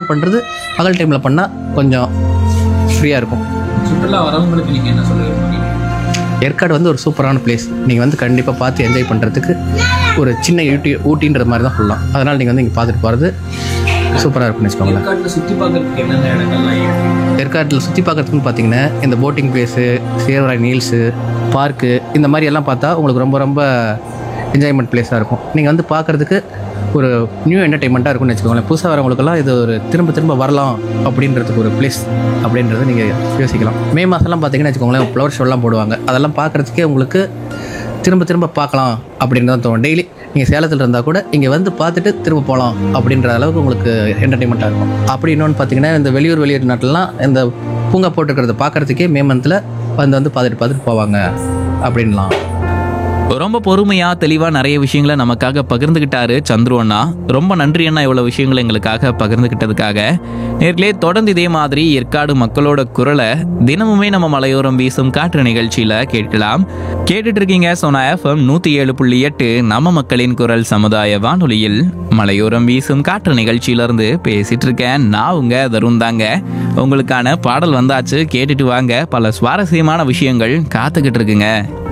பண்ணுறது பகல் டைமில் பண்ணால் கொஞ்சம் ஃப்ரீயாக இருக்கும் சுற்றுலா வரவங்களுக்கு நீங்கள் என்ன சொல்ல விரும்புறீங்க ஏற்காடு வந்து ஒரு சூப்பரான பிளேஸ் நீங்கள் வந்து கண்டிப்பாக பார்த்து என்ஜாய் பண்ணுறதுக்கு ஒரு சின்ன ஊட்டி ஊட்டின்ற மாதிரி தான் சொல்லலாம் அதனால் நீங்கள் வந்து இங்கே பார்த்துட்டு போகிறது சூப்பராக இருக்கும்னு வச்சுக்கோங்களேன் ஏற்காட்டில் சுற்றி பார்க்கறதுக்கு என்னென்ன இடங்கள்லாம் இருக்கு ஏற்காட்டில் சுற்றி பார்க்கறதுக்குன்னு பார்த்தீங்கன்னா இந்த boating place Shevaroy hills park இந்த மாதிரி எல்லாம் பார்த்தா உங்களுக்கு ரொம்ப ரொம்ப என்ஜாய்மெண்ட் பிளேஸாக இருக்கும் நீங்கள் வந்து பார்க்குறதுக்கு ஒரு நியூ என்டர்டைன்மெண்ட்டாக இருக்கும்னு வச்சுக்கோங்களேன் புதுசாக வரவங்களுக்கெல்லாம் இது ஒரு திரும்ப திரும்ப வரலாம் அப்படின்றதுக்கு ஒரு பிளேஸ் அப்படின்றத நீங்கள் யோசிக்கலாம் மே மாதம்லாம் பார்த்தீங்கன்னு வச்சுக்கோங்களேன் ஃப்ளவர் ஷோலாம் போடுவாங்க அதெல்லாம் பார்க்குறதுக்கே உங்களுக்கு திரும்ப திரும்ப பார்க்கலாம் அப்படின்னு தான் தோணும் டெய்லி நீங்கள் சேலத்தில் இருந்தால் கூட இங்கே வந்து பார்த்துட்டு திரும்ப போகலாம் அப்படின்ற அளவுக்கு உங்களுக்கு என்டர்டைன்மெண்ட்டாக இருக்கும் அப்படி இன்னொன்று பார்த்தீங்கன்னா இந்த வெளியூர் வெளியூர் நாட்டிலலாம் இந்த பூங்கா போட்டிருக்கிறத பார்க்குறதுக்கே மே மந்தில் வந்து வந்து பார்த்துட்டு பார்த்துட்டு போவாங்க அப்படின்லாம் ரொம்ப பொறுமையா தெளிவா நிறைய விஷயங்களை நமக்காக பகிர்ந்துகிட்டாரு சந்துரு அண்ணா ரொம்ப நன்றி அண்ணா இவ்வளவு விஷயங்களை எங்களுக்காக பகிர்ந்துகிட்டதுக்காக நேர்களே தொடர்ந்து இதே மாதிரி ஏற்காடு மக்களோட குரலை தினமுமே நம்ம மலையோரம் வீசும் காற்று நிகழ்ச்சியில கேட்கலாம் கேட்டுட்டு இருக்கீங்க சோனா எஃப்எம் நூத்தி ஏழு புள்ளி எட்டு நம்ம மக்களின் குரல் சமுதாய வானொலியில் மலையோரம் வீசும் காற்று நிகழ்ச்சியில இருந்து பேசிட்டு இருக்கேன் நான் உங்க தருண் தாங்க உங்களுக்கான பாடல் வந்தாச்சு கேட்டுட்டு வாங்க பல சுவாரஸ்யமான விஷயங்கள் காத்துக்கிட்டு இருக்குங்க